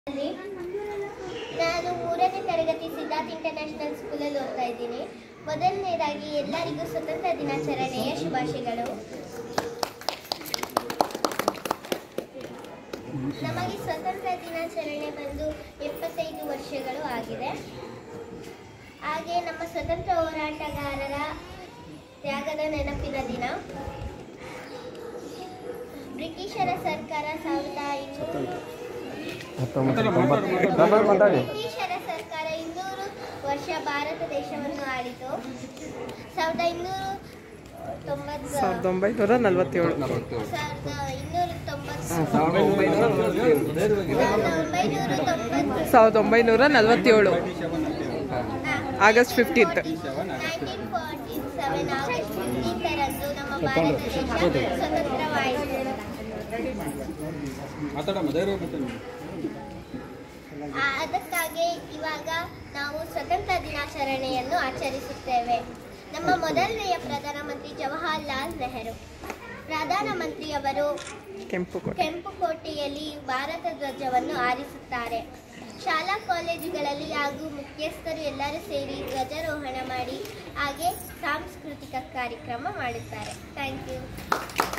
ಅಲ್ಲಿ ನಾನು ಮೂರನೇ ತರಗತಿ ಸಿದ್ಧಾರ್ಥ್ ಇಂಟರ್ನ್ಯಾಷನಲ್ ಸ್ಕೂಲಲ್ಲಿ ಓದ್ತಾ ಇದ್ದೀನಿ ಮೊದಲನೇದಾಗಿ ಎಲ್ಲರಿಗೂ ಸ್ವತಂತ್ರ ದಿನಾಚರಣೆಯ ಶುಭಾಶಯಗಳು ನಮಗೆ ಸ್ವತಂತ್ರ ದಿನಾಚರಣೆ ಬಂದು ಎಪ್ಪತ್ತೈದು ವರ್ಷಗಳು ಆಗಿದೆ ಹಾಗೆ ನಮ್ಮ ಸ್ವತಂತ್ರ ಹೋರಾಟಗಾರರ ತ್ಯಾಗದ ನೆನಪಿನ ದಿನ ಬ್ರಿಟಿಷರ ಸರ್ಕಾರ ಸಾವಿರದ ಐನೂರು ಬ್ರಿಟಿಷರ ಸರ್ಕಾರ ಇನ್ನೂರು ವರ್ಷ ಭಾರತ ದೇಶವನ್ನು ಆಳಿತು ಸಾವಿರದ ಇನ್ನೂರು ತೊಂಬತ್ತು ಸಾವಿರದ ಒಂಬೈನೂರ ನಲವತ್ತೇಳು ಸಾವಿರದ ಇನ್ನೂರ ತೊಂಬತ್ತು ಸಾವಿರದ ಒಂಬೈನೂರ ತೊಂಬತ್ತು ಸಾವಿರದ ಒಂಬೈನೂರ ನಲವತ್ತೇಳು August fifteenth nineteen forty seven August ಫಿಫ್ಟೀನ್ತರಂದು ನಮ್ಮ ಭಾರತ ದೇಶ ಸ್ವತಂತ್ರವಾಯಿತು ಮಾತಾಡಮ್ಮ ಧೈರ್ಯ ಆ, ಅದಕ್ಕಾಗಿ ಇವಾಗ ನಾವು ಸ್ವತಂತ್ರ ದಿನಾಚರಣೆಯನ್ನು ಆಚರಿಸುತ್ತೇವೆ ನಮ್ಮ ಮೊದಲನೆಯ ಪ್ರಧಾನಮಂತ್ರಿ ಜವಾಹರ್ಲಾಲ್ ನೆಹರು ಪ್ರಧಾನಮಂತ್ರಿಯವರು ಕೆಂಪು ಕೋಟೆ ಕೆಂಪು ಕೋಟೆಯಲ್ಲಿ ಭಾರತ ಧ್ವಜವನ್ನು ಹಾರಿಸುತ್ತಾರೆ ಶಾಲಾ ಕಾಲೇಜುಗಳಲ್ಲಿ ಹಾಗೂ ಮುಖ್ಯಸ್ಥರು ಎಲ್ಲರೂ ಸೇರಿ ಧ್ವಜಾರೋಹಣ ಮಾಡಿ ಹಾಗೆ ಸಾಂಸ್ಕೃತಿಕ ಕಾರ್ಯಕ್ರಮ ಮಾಡುತ್ತಾರೆ ಥ್ಯಾಂಕ್ ಯು